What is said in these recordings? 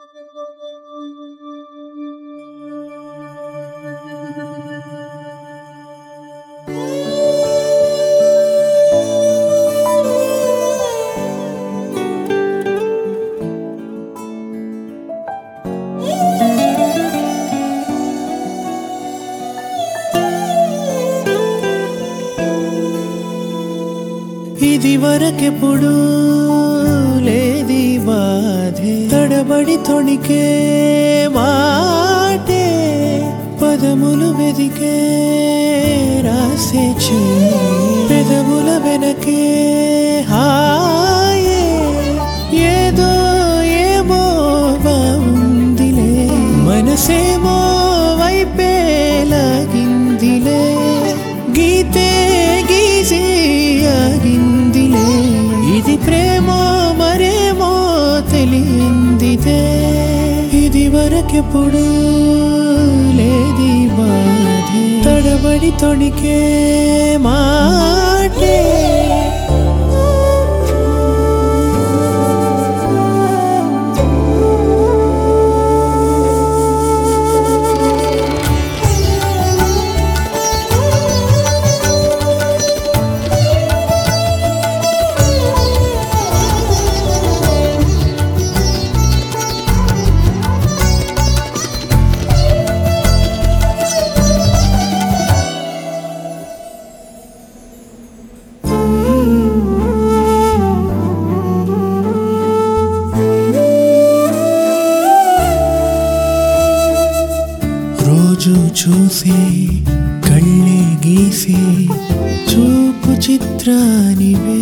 ఇది వరకెప్పుడు లేది బాధే తడబడి తొణికే మాటే పదములు వెదికే రాసే చీ పెదముల వెనకే హాయే ఏదో ఏమో బాగుందిలే మనసేమో వైపే లాగిందిలే గీతే గీసి ఆగిందిలే ఇది ప్రేమో మరేమో తెలియందిదే ఇది వరకెప్పుడు లేది బాధే తడబడి తొడికే మాటే రోజు చూసే కళ్ళే గీసే చూపు చిత్రానివే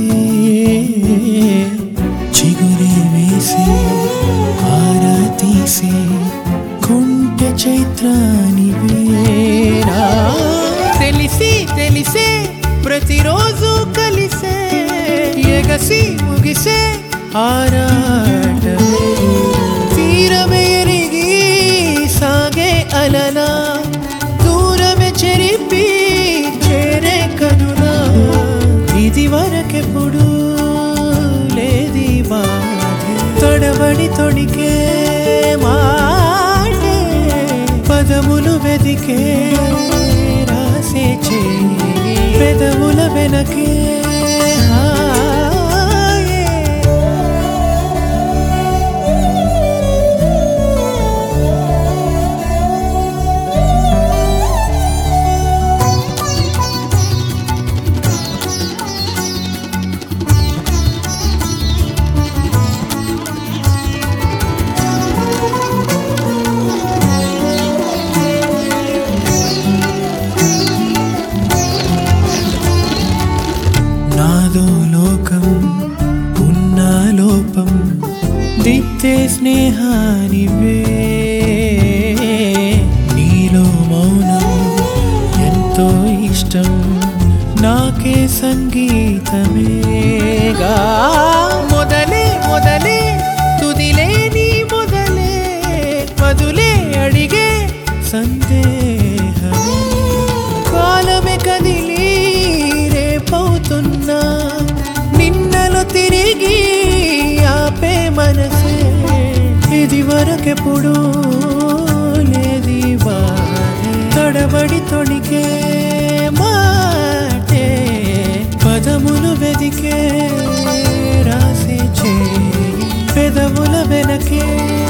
చిగురే వేసే ఆరా తీసే కుంటె చైత్రానివే రా. తెలిసి తెలిసే ప్రతిరోజు కలిసే ఎగసి ముగిసే ఆరాటమే తీరమే ఎరిగి సాగే అలలా దూరమే చెరిపి చేరే కనులా ఇది వరకెప్పుడు లేది బాధే తడబడి తొడికే మాటే పదములు వెదికే రాసే చేయి పెదవుల వెనకే హాయే నాదో లోకం ఉన్న లోపం దిత్తే స్నేహానివే నీలో మౌనం ఎంతో ఇష్టం నాకే సంగీతమేగా మొదలే మొదలే తుదిలే నీ మొదలే మధులే అడిగే సందేహమే కాలమే కదిలి రేపవుతున్నా నిన్నలో తిరిగి ఆపే మనసే ఇది వరకెప్పుడు లేది బాధే తడబడి తొడికే మాటే పదములు వెదికే రాసే చేయి పెదవుల వెనకే